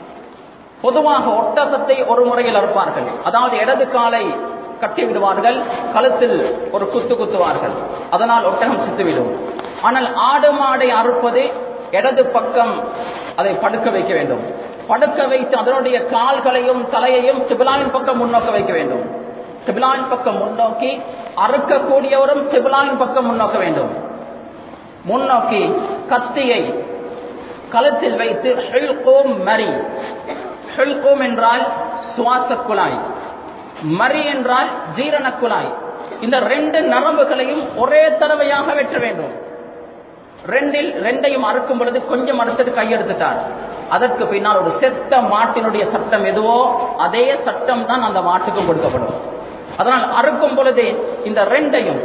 பொதுவாக ஒட்டகத்தை ஒரு முறையில் அறுப்பார்கள் அதாவது இடது காலை கட்டி விடுவார்கள் கழுத்தில் ஒரு குத்து குத்துவார்கள் அதனால் ஒட்டகம் சித்துவிடும் ஆனால் ஆடு மாடை அறுப்பது இடது பக்கம் அதை படுக்க வைக்க வேண்டும் படுக்க வைத்து அதனுடைய கால்களையும் தலையையும் திபிலாவின் பக்கம் முன்னோக்க வைக்க வேண்டும் திபிலாவின் பக்கம் முன்னோக்கி அறுக்கக்கூடியவரும் திபிலாவின் பக்கம் முன்னோக்க வேண்டும் முன்னோக்கி கத்தியை களத்தில் வைத்து ஹெல்கோம் மரி ஹெல்கோம் என்றால் சுவாச குழாய் மரி என்றால் ஜீரண குழாய் இந்த ரெண்டு நரம்புகளையும் ஒரே தடவையாக வெட்ட வேண்டும் ரெண்டில் ரெண்டையும் அறுக்கும் பொழுது கொஞ்சம் அறுத்துட்டு கையெடுத்துட்டார் அதற்கு பின்னால் ஒரு செத்த மாட்டினுடைய சட்டம் எதுவோ அதே சட்டம் தான் அந்த மாட்டுக்கும் கொடுக்கப்படும் அதனால் அறுக்கும் பொழுது இந்த ரெண்டையும்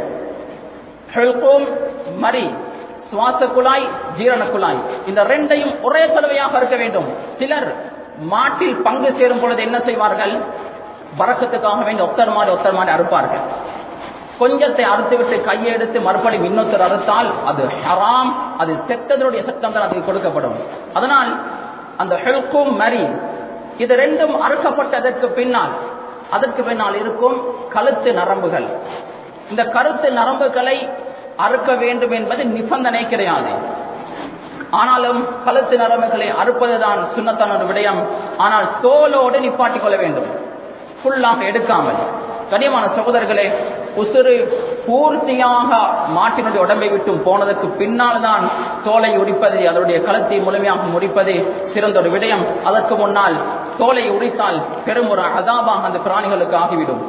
ஹெல்கோம் மரி சுவாச குழாய் ஜீரண குழாய் இந்த ரெண்டையும் ஒரே தடவையாக இருக்க வேண்டும் சிலர் மாட்டில் பங்கு சேரும் பொழுது என்ன செய்வார்கள் வரக்கத்துக்காக வேண்டி ஒத்தர் மாதிரி ஒத்தர் மாதிரி அறுப்பார்கள் கொஞ்சத்தை அறுத்துவிட்டு கையை எடுத்து மறுபடியும் இன்னொருத்தர் அறுத்தால் அது ஹராம் அது செத்ததனுடைய சட்டம் தான் அதுக்கு கொடுக்கப்படும் அதனால் அந்த ஹெல்கும் மரி இது ரெண்டும் அறுக்கப்பட்டதற்கு பின்னால் அதற்கு பின்னால் இருக்கும் கழுத்து நரம்புகள் இந்த கருத்து நரம்புகளை அறுக்க வேண்டும் என்பது நிபந்தனை கிடையாது ஆனாலும் கழுத்து நரம்புகளை அறுப்பதுதான் சுண்ணத்தான ஒரு விடயம் ஆனால் தோலோடு நிப்பாட்டிக் கொள்ள வேண்டும் ஃபுல்லாக எடுக்காமல் கனியமான சகோதரர்களே உசுறு பூர்த்தியாக மாட்டினுடைய உடம்பை விட்டும் போனதற்கு பின்னால் தான் தோலை உரிப்பது அதனுடைய களத்தை முழுமையாக முடிப்பது சிறந்த ஒரு விடயம் அதற்கு முன்னால் தோலை உரித்தால் பெரும் ஒரு அதாபாக அந்த பிராணிகளுக்கு ஆகிவிடும்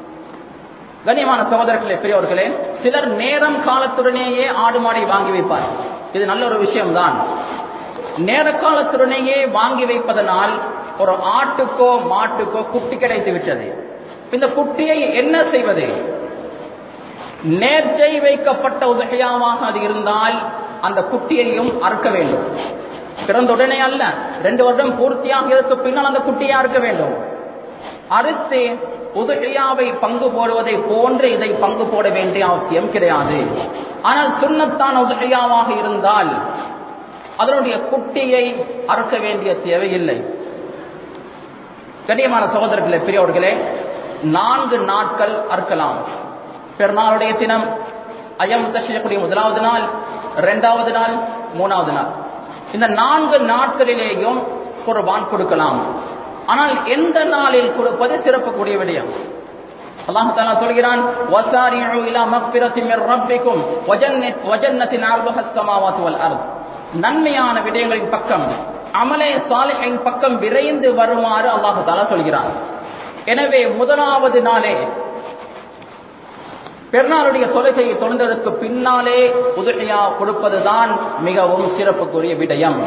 கண்ணியமான சகோதரர்களே பெரியவர்களே சிலர் நேரம் காலத்துடனேயே ஆடு மாடை வாங்கி வைப்பார் இது நல்ல ஒரு விஷயம்தான் நேர காலத்துடனேயே வாங்கி வைப்பதனால் ஒரு ஆட்டுக்கோ மாட்டுக்கோ குட்டி கிடைத்து விட்டது இந்த குட்டியை என்ன செய்வது நேர்ச்சை வைக்கப்பட்ட உதகையாவாக அது இருந்தால் அந்த குட்டியையும் அறுக்க வேண்டும் பிறந்த உடனே அல்ல ரெண்டு வருடம் பூர்த்தியாகியதற்கு பின்னால் அந்த குட்டியை அறுக்க வேண்டும் அறுத்து உதகையாவை பங்கு போடுவதை போன்று இதை பங்கு போட வேண்டிய அவசியம் கிடையாது ஆனால் சுண்ணத்தான உதகையாவாக இருந்தால் அதனுடைய குட்டியை அறுக்க வேண்டிய தேவையில்லை கண்ணியமான சகோதரர்களே பெரியவர்களே நான்கு நாட்கள் அறுக்கலாம் பெருநாளுடைய தினம் அயம் செய்யக்கூடிய முதலாவது நாள் இரண்டாவது நாள் மூணாவது நாள் இந்த நான்கு நாட்களிலேயும் குர்பான் கொடுக்கலாம் ஆனால் எந்த நாளில் கொடுப்பது சிறப்புக்கூடிய விடயம் அல்லாஹ் தாலா சொல்கிறான் வசாரிஉ இலா மக்ஃபிரத்தின் மிர் ரப்பிக்கும் வஜன்னத் வஜன்னத்தின் அர்பஹ ஸமாவாத்து வல் அர்த் நன்மையான விடயங்களின் பக்கம் அமலே சாலிஹின் பக்கம் விரைந்து வருமாறு அல்லாஹ் தாலா சொல்கிறான் எனவே முதலாவது நாளே பெருநாளுடைய தொழுகையை தொழுந்ததற்கு பின்னாலே உதகையா கொடுப்பதுதான் மிகவும் சிறப்புக்குரிய விடயம்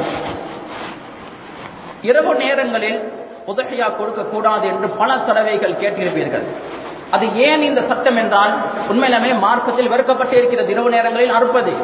இரவு நேரங்களில் உதகையா கொடுக்க கூடாது என்று பல தடவைகள் கேட்டிருப்பீர்கள் அது ஏன் இந்த சட்டம் என்றால் உண்மையிலுமே மார்க்கத்தில் வெறுக்கப்பட்டு இருக்கிறது இரவு நேரங்களில் அறுப்பது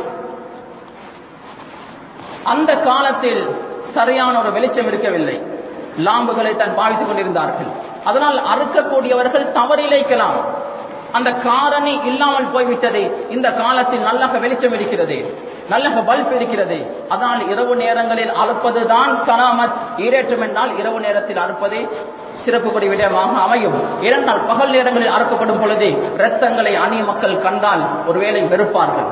அந்த காலத்தில் சரியான ஒரு வெளிச்சம் இருக்கவில்லை லாம்புகளை தான் பாவித்துக் கொண்டிருந்தார்கள் அதனால் அறுக்கக்கூடியவர்கள் தவறிழைக்கலாம் அந்த காரணி இல்லாமல் போய்விட்டது இந்த காலத்தில் நல்லக வெளிச்சம் இருக்கிறது நல்லக பல்ப் இருக்கிறது அதனால் இரவு நேரங்களில் அறுப்பதுதான் சலாமத் ஈரேற்றம் என்றால் இரவு நேரத்தில் அறுப்பது சிறப்புக்குரிய விடயமாக அமையும் இரண்டால் பகல் நேரங்களில் அறுக்கப்படும் பொழுது இரத்தங்களை அந்நிய மக்கள் கண்டால் ஒருவேளை வெறுப்பார்கள்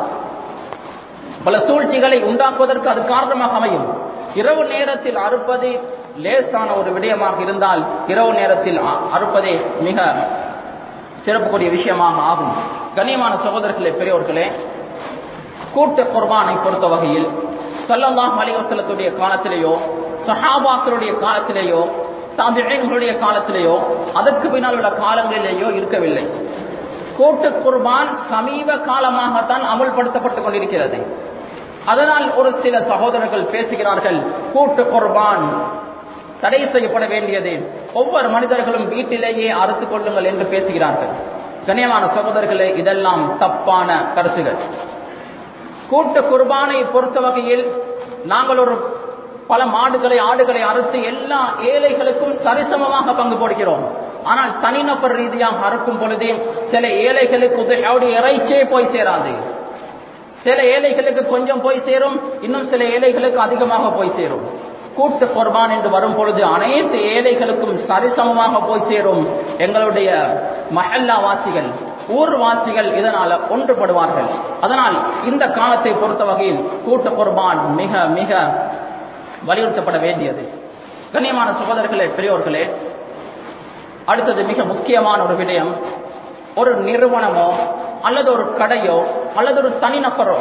பல சூழ்ச்சிகளை உண்டாக்குவதற்கு அது காரணமாக அமையும் இரவு நேரத்தில் அறுப்பது லேசான ஒரு விடயமாக இருந்தால் இரவு நேரத்தில் அறுப்பதே மிக சிறப்புக்குரிய விஷயமாக ஆகும் கண்ணியமான சகோதரர்களே பெரியோர்களே கூட்ட குர்பானை பொறுத்த வகையில் சல்லல்லாஹ் அலிவசலத்துடைய காலத்திலேயோ சஹாபாக்களுடைய காலத்திலேயோ தாபிகளுடைய காலத்திலேயோ அதற்கு பின்னால் உள்ள காலங்களிலேயோ இருக்கவில்லை கூட்டு குர்பான் சமீப காலமாகத்தான் அமல்படுத்தப்பட்டுக் கொண்டிருக்கிறது அதனால் ஒரு சில சகோதரர்கள் பேசுகிறார்கள் கூட்டு குர்பான் தடை செய்யப்பட வேண்டியது ஒவ்வொரு மனிதர்களும் வீட்டிலேயே அறுத்துக் கொள்ளுங்கள் என்று பேசுகிறார்கள் கண்ணியமான சகோதரர்களே இதெல்லாம் தப்பான கருத்துகள் கூட்டு குர்பானை பொறுத்த வகையில் நாங்கள் ஒரு பல மாடுகளை ஆடுகளை அறுத்து எல்லா ஏழைகளுக்கும் சரிசமமாக பங்கு போடுகிறோம் ஆனால் தனிநபர் ரீதியாக அறுக்கும் பொழுது சில ஏழைகளுக்கு உதவியோடு இறைச்சே போய் சேராது சில ஏழைகளுக்கு கொஞ்சம் போய் சேரும் இன்னும் சில ஏழைகளுக்கு அதிகமாக போய் சேரும் கூட்டு குர்பான் என்று வரும் பொழுது அனைத்து ஏழைகளுக்கும் சரிசமமாக போய் சேரும் எங்களுடைய மஹல்லா வாசிகள் ஊர்வாசிகள் இதனால ஒன்றுபடுவார்கள் அதனால் இந்த காலத்தை பொறுத்த வகையில் கூட்டு குர்பான் மிக மிக வலியுறுத்தப்பட வேண்டியது கண்ணியமான சகோதரர்களே பெரியோர்களே அடுத்தது மிக முக்கியமான ஒரு விடயம் ஒரு நிறுவனமோ அல்லது ஒரு கடையோ அல்லது ஒரு தனிநபரோ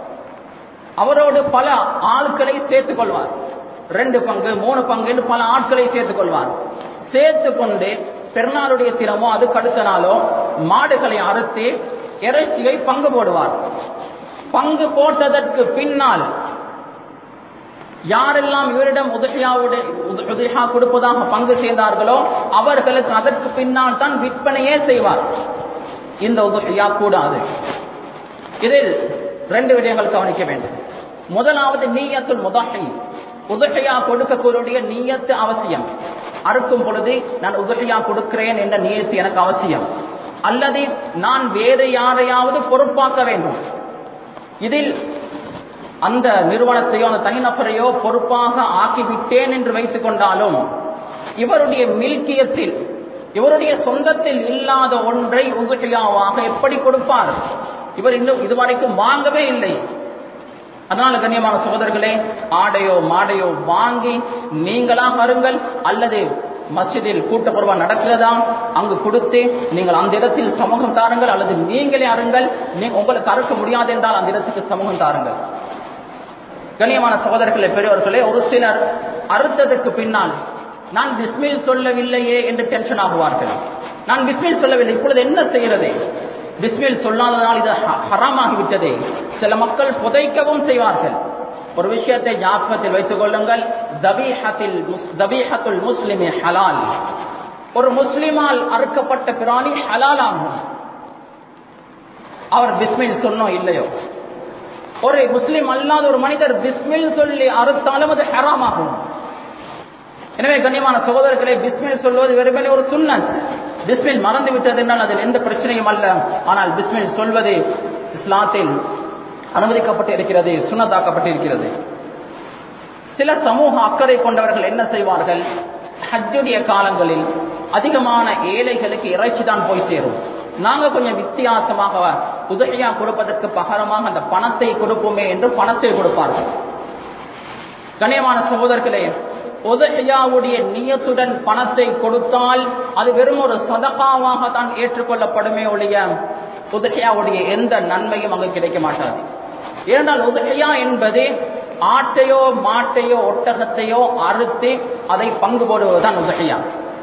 அவரோடு பல ஆட்களை சேர்த்துக் கொள்வார் ரெண்டு பங்கு மூணு பங்கு என்று பல ஆட்களை சேர்த்துக் கொள்வார் சேர்த்து கொண்டு பெருநாளுடைய தினமோ அதுக்கு அடுத்த நாளோ மாடுகளை அறுத்து இறைச்சியை பங்கு போடுவார் பங்கு போட்டதற்கு பின்னால் யாரெல்லாம் இவரிடம் உதவியாவுடைய உதவியா கொடுப்பதாக பங்கு செய்தார்களோ அவர்களுக்கு அதற்கு பின்னால் தான் விற்பனையே செய்வார் இந்த உதவியா கூடாது இதில் ரெண்டு விடயங்கள் கவனிக்க வேண்டும் முதலாவது நீயத்துல் முதகை உதகையா கொடுக்கக்கூடிய நீயத்து அவசியம் அறுக்கும் பொழுது நான் உதகையா கொடுக்கிறேன் என்ற நீயத்து எனக்கு அவசியம் அல்லது நான் வேறு யாரையாவது பொறுப்பாக்க வேண்டும் இதில் அந்த நிறுவனத்தையோ அந்த தனிநபரையோ பொறுப்பாக ஆக்கிவிட்டேன் என்று வைத்துக் கொண்டாலும் இவருடைய மில்கியத்தில் இவருடைய சொந்தத்தில் இல்லாத ஒன்றை உதகையாவாக எப்படி கொடுப்பார் இவர் இன்னும் இதுவரைக்கும் வாங்கவே இல்லை அதனால கண்ணியமான சகோதரர்களே ஆடையோ மாடையோ வாங்கி நீங்களாக அருங்கள் அல்லது மஸ்ஜிதில் கூட்டப்பருவா நடக்கிறதா அங்கு கொடுத்து நீங்கள் அந்த இடத்தில் சமூகம் தாருங்கள் அல்லது நீங்களே அருங்கள் உங்களுக்கு அறுக்க முடியாது என்றால் அந்த இடத்துக்கு சமூகம் தாருங்கள் கண்ணியமான சகோதரர்களே பெரியவர்களே ஒரு சிலர் அறுத்ததற்கு பின்னால் நான் பிஸ்மில் சொல்லவில்லையே என்று டென்ஷன் ஆகுவார்கள் நான் பிஸ்மில் சொல்லவில்லை இப்பொழுது என்ன செய்கிறது பிஸ்மில் சொல்லாததால் இது ஹராமாகிவிட்டது சில மக்கள் புதைக்கவும் செய்வார்கள் ஒரு விஷயத்தை ஞாபகத்தில் வைத்துக் கொள்ளுங்கள் தபீஹத்தில் தபீஹத்துல் முஸ்லிமி ஹலால் ஒரு முஸ்லிமால் அறுக்கப்பட்ட பிராணி ஹலால் ஆகும் அவர் பிஸ்மில் சொன்னோம் இல்லையோ ஒரு முஸ்லிம் அல்லாத ஒரு மனிதர் பிஸ்மில் சொல்லி அறுத்தாலும் அது ஹராமாகும் எனவே கண்ணியமான சகோதரர்களை பிஸ்மில் சொல்வது வெறுமனே ஒரு சுண்ணத் பிஸ்மில் மறந்து விட்டது என்றால் அதில் எந்த பிரச்சனையும் அல்ல ஆனால் பிஸ்மில் சொல்வது இஸ்லாத்தில் அனுமதிக்கப்பட்டு இருக்கிறது சுண்ணத்தாக்கப்பட்டு இருக்கிறது சில சமூக அக்கறை கொண்டவர்கள் என்ன செய்வார்கள் ஹஜ்ஜுடைய காலங்களில் அதிகமான ஏழைகளுக்கு இறைச்சி தான் போய் சேரும் நாங்க கொஞ்சம் வித்தியாசமாக உதவியா கொடுப்பதற்கு பகரமாக அந்த பணத்தை கொடுப்போமே என்று பணத்தை கொடுப்பார்கள் கண்ணியமான சகோதரர்களே உதகையாவுடைய நியத்துடன் பணத்தை கொடுத்தால் அது வெறும் ஒரு சதகாவாக தான் ஏற்றுக்கொள்ளப்படுமே ஒழிய உதகையாவுடைய எந்த நன்மையும் அங்கு கிடைக்க மாட்டாது ஏனென்றால் உதகையா என்பது ஆட்டையோ மாட்டையோ ஒட்டகத்தையோ அறுத்து அதை பங்கு போடுவதுதான் உதகையா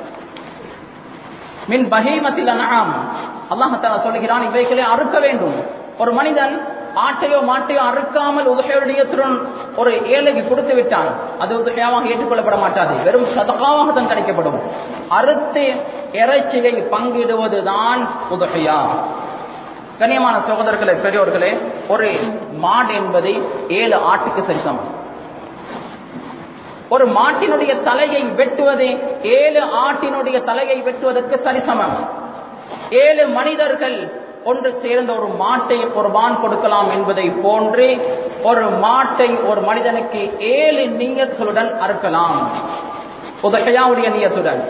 மின் பகீமத்தில் அனாம் அல்லாஹால சொல்லுகிறான் இவைகளை அறுக்க வேண்டும் ஒரு மனிதன் ஆட்டையோ மாட்டையோ அறுக்காமல் உதகையுடையத்துடன் ஒரு ஏழைக்கு கொடுத்து விட்டான் அது உதகையாவாக ஏற்றுக்கொள்ளப்பட மாட்டாது வெறும் சதகாவாக தான் கிடைக்கப்படும் அறுத்து இறைச்சியை பங்கிடுவதுதான் உதகையா கண்ணியமான சகோதரர்களே பெரியோர்களே ஒரு மாடு என்பது ஏழு ஆட்டுக்கு சரிசமம் ஒரு மாட்டினுடைய தலையை வெட்டுவது ஏழு ஆட்டினுடைய தலையை வெட்டுவதற்கு சரிசமம் ஏழு மனிதர்கள் ஒன்று சேர்ந்த ஒரு மாட்டை குர்பான் கொடுக்கலாம் என்பதை போன்று ஒரு மாட்டை ஒரு மனிதனுக்கு ஏழு நீயத்துகளுடன் அறுக்கலாம் உதகையாவுடைய நீயத்துடன்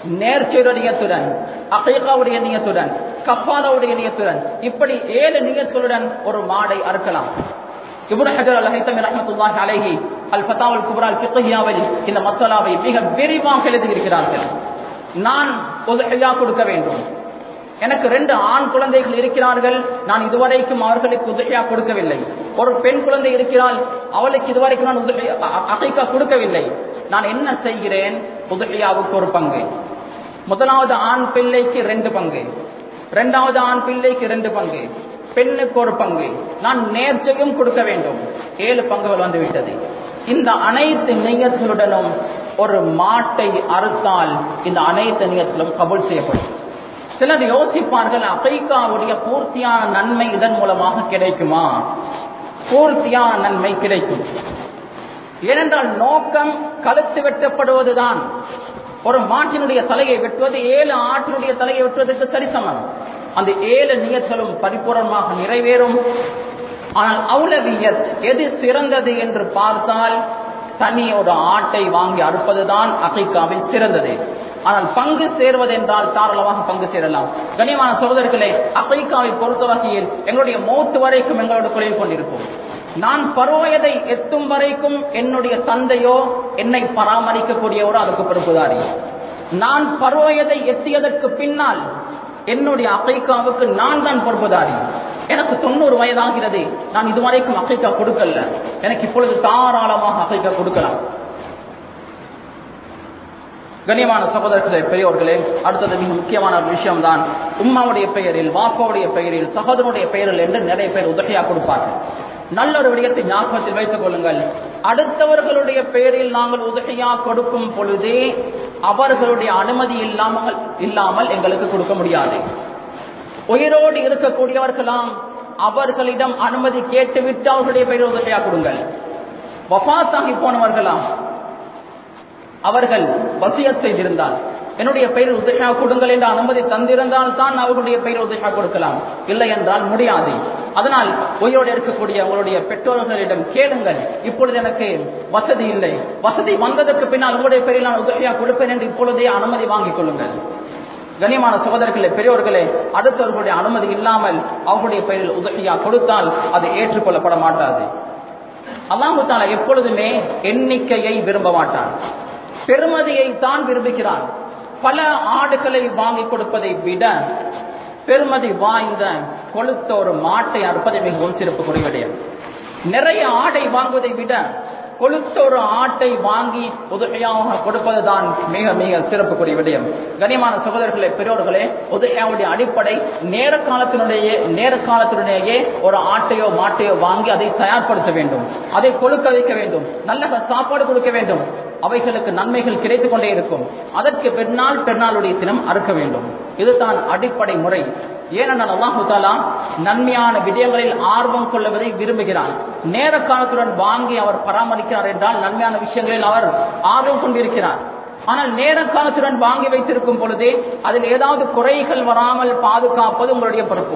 நேர்ச்சியுடைய நியத்துடன் அகைகாவுடைய நியத்துடன் கஃபாலாவுடைய நியத்துடன் இப்படி ஏழு நியத்துகளுடன் ஒரு மாடை அறுக்கலாம் இப்னு ஹஜர் அல் ஹைத்தமி ரஹ்மத்துல்லாஹி அலைஹி அல் ஃபதாவுல் குப்ரா அல் ஃபிக்ஹியாவில் இந்த மசாலாவை மிக விரிவாக எழுதியிருக்கிறார்கள் நான் உதஹியா கொடுக்க வேண்டும் எனக்கு ரெண்டு ஆண் குழந்தைகள் இருக்கிறார்கள் நான் இதுவரைக்கும் அவர்களுக்கு உதவியா கொடுக்கவில்லை ஒரு பெண் குழந்தை இருக்கிறாள் அவளுக்கு இதுவரைக்கும் நான் உதவி அகைக்கா கொடுக்கவில்லை நான் என்ன செய்கிறேன் உதவியாவுக்கு ஒரு பங்கு முதலாவது ஆண் பிள்ளைக்கு ரெண்டு பங்கு இரண்டாவது ஆண் பிள்ளைக்கு ரெண்டு பங்கு பெண்ணுக்கு ஒரு பங்கு நான் நேர்ச்சையும் கொடுக்க வேண்டும் ஏழு பங்குகள் வந்துவிட்டது இந்த அனைத்து நெய்யத்துடனும் ஒரு மாட்டை அறுத்தால் இந்த அனைத்து நியத்திலும் கபூல் செய்யப்படும் சிலர் யோசிப்பார்கள் அகைக்காவுடைய பூர்த்தியான நன்மை இதன் மூலமாக கிடைக்குமா பூர்த்தியான நன்மை கிடைக்கும் ஏனென்றால் நோக்கம் கழுத்து வெட்டப்படுவதுதான் ஒரு மாட்டினுடைய தலையை வெட்டுவது ஏழு ஆட்டினுடைய தலையை வெட்டுவதற்கு சரிசமம் அந்த ஏழு நியத்தலும் பரிபூர்ணமாக நிறைவேறும் ஆனால் அவுலவியத் எது சிறந்தது என்று பார்த்தால் தனி ஒரு ஆட்டை வாங்கி அறுப்பதுதான் அகைக்காவில் சிறந்தது ஆனால் பங்கு சேர்வது என்றால் தாராளமாக பங்கு சேரலாம் கனியமான சகோதரர்களே அகைக்காவை பொறுத்த வகையில் எங்களுடைய மௌத்து வரைக்கும் எங்களோட கொலையில் கொண்டிருப்போம் நான் பருவயதை எத்தும் வரைக்கும் என்னுடைய தந்தையோ என்னை பராமரிக்கக்கூடியவரோ அதுக்கு பொறுப்புதாரி நான் பருவயதை எத்தியதற்கு பின்னால் என்னுடைய அகைக்காவுக்கு நான் தான் பொறுப்புதாரி எனக்கு தொண்ணூறு வயதாகிறது நான் இதுவரைக்கும் அகைக்கா கொடுக்கல எனக்கு இப்பொழுது தாராளமாக அகைக்கா கொடுக்கலாம் கண்ணியமான சகோதரர்களே பெரியோர்களே அடுத்தது மிக முக்கியமான ஒரு விஷயம்தான் உம்மாவுடைய பெயரில் வாப்பாவுடைய பெயரில் சகோதரனுடைய பெயரில் என்று நிறைய பேர் உதவியா கொடுப்பார்கள் நல்ல ஒரு விடயத்தை ஞாபகத்தில் வைத்துக் கொள்ளுங்கள் அடுத்தவர்களுடைய பெயரில் நாங்கள் உதவியா கொடுக்கும் பொழுதே அவர்களுடைய அனுமதி இல்லாமல் இல்லாமல் எங்களுக்கு கொடுக்க முடியாது உயிரோடு இருக்கக்கூடியவர்களாம் அவர்களிடம் அனுமதி கேட்டுவிட்டு அவர்களுடைய பெயர் உதவியா கொடுங்கள் வபாத்தாகி போனவர்களாம் அவர்கள் வசியத் செய்திருந்தால் என்னுடைய பெயர் உதவியா கொடுங்கள் என்று அனுமதி தந்திருந்தால் தான் அவர்களுடைய பெயர் உதவியா கொடுக்கலாம் இல்லை என்றால் முடியாது அதனால் உயிரோடு இருக்கக்கூடிய உங்களுடைய பெற்றோர்களிடம் கேளுங்கள் இப்பொழுது எனக்கு வசதி இல்லை வசதி வந்ததற்கு பின்னால் உங்களுடைய பெயரில் நான் உதவியா கொடுப்பேன் என்று இப்பொழுதே அனுமதி வாங்கிக் கொள்ளுங்கள் கனியமான சகோதரர்களே பெரியோர்களே அடுத்தவர்களுடைய அனுமதி இல்லாமல் அவர்களுடைய பெயரில் உதவியா கொடுத்தால் அது ஏற்றுக்கொள்ளப்பட மாட்டாது அல்லாஹு தாலா எப்பொழுதுமே எண்ணிக்கையை விரும்ப மாட்டான் பெருமதியை தான் விரும்புகிறான் பல ஆடுகளை வாங்கி கொடுப்பதை விட பெருமதி வாய்ந்த கொளுத்த ஒரு மாட்டை அறுப்பதை மிகவும் சிறப்புக்குரிய விடயம் நிறைய ஆடை வாங்குவதை விட கொளுத்த ஒரு ஆட்டை வாங்கி உதவியாக கொடுப்பதுதான் மிக மிக சிறப்புக்குரிய விடயம் கனியமான சகோதரர்களே பெரியோர்களே உதவியாவுடைய அடிப்படை நேர காலத்தினுடைய நேர காலத்தினுடையே ஒரு ஆட்டையோ மாட்டையோ வாங்கி அதை தயார்படுத்த வேண்டும் அதை கொழுக்க வைக்க வேண்டும் நல்ல சாப்பாடு கொடுக்க வேண்டும் அவைகளுக்கு நன்மைகள் கிடைத்துக் கொண்டே இருக்கும் அதற்கு பெருநாள் பெருநாளுடைய தினம் அறுக்க வேண்டும் இதுதான் அடிப்படை முறை ஏனென்றால் அல்லாஹு தாலா நன்மையான விடயங்களில் ஆர்வம் கொள்ளுவதை விரும்புகிறான் நேர காலத்துடன் வாங்கி அவர் பராமரிக்கிறார் என்றால் நன்மையான விஷயங்களில் அவர் ஆர்வம் கொண்டிருக்கிறார் ஆனால் நேர காலத்துடன் வாங்கி வைத்திருக்கும் பொழுதே அதில் ஏதாவது குறைகள் வராமல் பாதுகாப்பது உங்களுடைய பொறுப்பு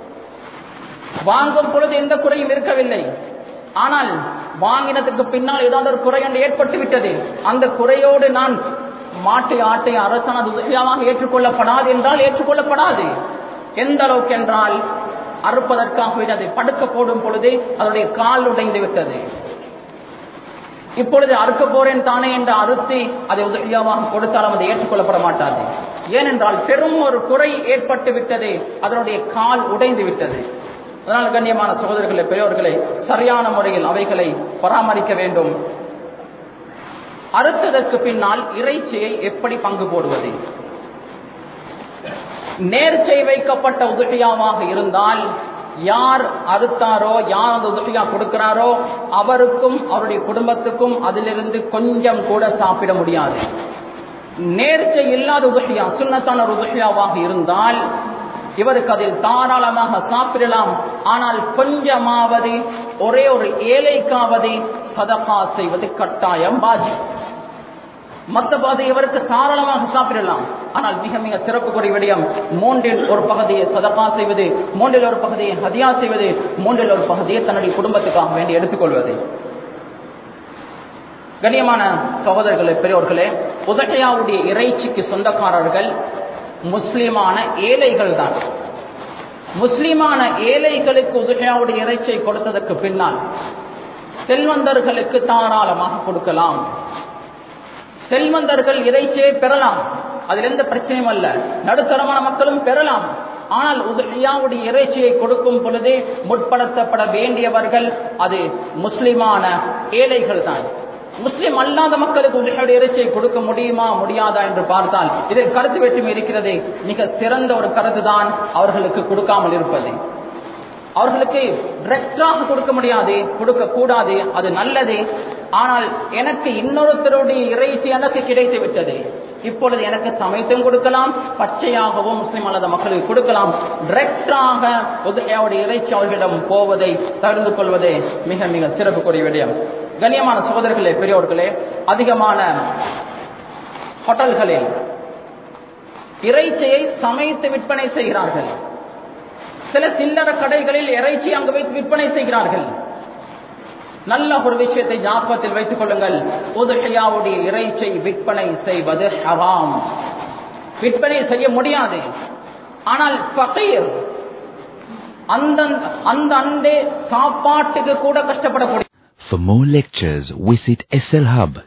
வாங்கும் பொழுது எந்த குறையும் இருக்கவில்லை ஆனால் வாங்கினதுக்கு பின்னால் ஏதாவது ஒரு குறை ஒன்று ஏற்பட்டு விட்டது அந்த குறையோடு நான் மாட்டை ஆட்டை அரசான உதவியாக ஏற்றுக்கொள்ளப்படாது என்றால் ஏற்றுக்கொள்ளப்படாது எந்த அளவுக்கு என்றால் அறுப்பதற்காக அதை படுக்க போடும் பொழுது அதனுடைய கால் உடைந்து விட்டது இப்பொழுது அறுக்க போறேன் தானே என்று அறுத்தி அதை உதவியாக கொடுத்தாலும் அது ஏற்றுக்கொள்ளப்பட மாட்டாது ஏனென்றால் பெரும் ஒரு குறை ஏற்பட்டு விட்டது அதனுடைய கால் உடைந்து விட்டது அதனால் கண்ணியமான சகோதரர்களே பெரியவர்களை சரியான முறையில் அவைகளை பராமரிக்க வேண்டும் அறுத்ததற்கு பின்னால் இறைச்சியை எப்படி பங்கு போடுவது நேர்ச்சை வைக்கப்பட்ட உதவியாவாக இருந்தால் யார் அறுத்தாரோ யார் அந்த உதவியா கொடுக்கிறாரோ அவருக்கும் அவருடைய குடும்பத்துக்கும் அதிலிருந்து கொஞ்சம் கூட சாப்பிட முடியாது நேர்ச்சை இல்லாத உதவியா சுண்ணத்தான ஒரு உதவியாவாக இருந்தால் இவருக்கு அதில் தாராளமாக சாப்பிடலாம் ஆனால் கொஞ்சமாவது ஒரே ஒரு ஏழைக்காவது சதகா செய்வது கட்டாயம் பாஜி மற்றபடி இவருக்கு தாராளமாக சாப்பிடலாம் ஆனால் மிக மிக சிறப்புக்குரிய விடயம் மூன்றில் ஒரு பகுதியை சதகா செய்வது மூன்றில் ஒரு பகுதியை ஹதியா செய்வது மூன்றில் ஒரு பகுதியை தன்னுடைய குடும்பத்துக்காக வேண்டி எடுத்துக்கொள்வது கண்ணியமான சகோதரர்களே பெரியோர்களே உதகையாவுடைய இறைச்சிக்கு சொந்தக்காரர்கள் முஸ்லிமான ஏழைகள் தான் முஸ்லிமான ஏழைகளுக்கு உதகையாவுடைய இறைச்சியை கொடுத்ததற்கு பின்னால் செல்வந்தர்களுக்கு தாராளமாக கொடுக்கலாம் செல்வந்தர்கள் இறைச்சியை பெறலாம் அதில் எந்த பிரச்சனையும் அல்ல நடுத்தரமான மக்களும் பெறலாம் ஆனால் உதவியாவுடைய இறைச்சியை கொடுக்கும் பொழுதே முற்படுத்தப்பட வேண்டியவர்கள் அது முஸ்லிமான ஏழைகள் தான் முஸ்லிம் அல்லாத மக்களுக்கு உதவியுடைய இறைச்சியை கொடுக்க முடியுமா முடியாதா என்று பார்த்தால் இதில் கருத்து வேற்றுமை இருக்கிறது மிக சிறந்த ஒரு கருத்து தான் அவர்களுக்கு கொடுக்காமல் இருப்பது அவர்களுக்கு டிரெக்டாக கொடுக்க முடியாது கொடுக்க கூடாது அது நல்லது ஆனால் எனக்கு இன்னொருத்தருடைய இறைச்சி எனக்கு கிடைத்து விட்டது இப்பொழுது எனக்கு சமைத்தும் கொடுக்கலாம் பச்சையாகவும் முஸ்லிம் அல்லாத மக்களுக்கு கொடுக்கலாம் டிரெக்டாக உதகையாவுடைய இறைச்சி அவர்களிடம் போவதை தவிர்த்து கொள்வதே மிக மிக சிறப்புக்குரிய விடயம் கண்ணியமான சகோதரர்களே பெரியோர்களே அதிகமான ஹோட்டல்களில் இறைச்சியை சமைத்து விற்பனை செய்கிறார்கள் சில சில்லற கடைகளில் இறைச்சி அங்கு வைத்து விற்பனை செய்கிறார்கள் நல்ல ஒரு விஷயத்தை ஞாபகத்தில் வைத்துக் கொள்ளுங்கள் உதுஹையாவுடைய இறைச்சை விற்பனை செய்வது ஹராம் விற்பனை செய்ய முடியாது ஆனால் ஃபகீர் அந்த அந்த அந்தே சாப்பாட்டுக்கு கூட கஷ்டப்படக்கூடிய For more lectures, visit slhub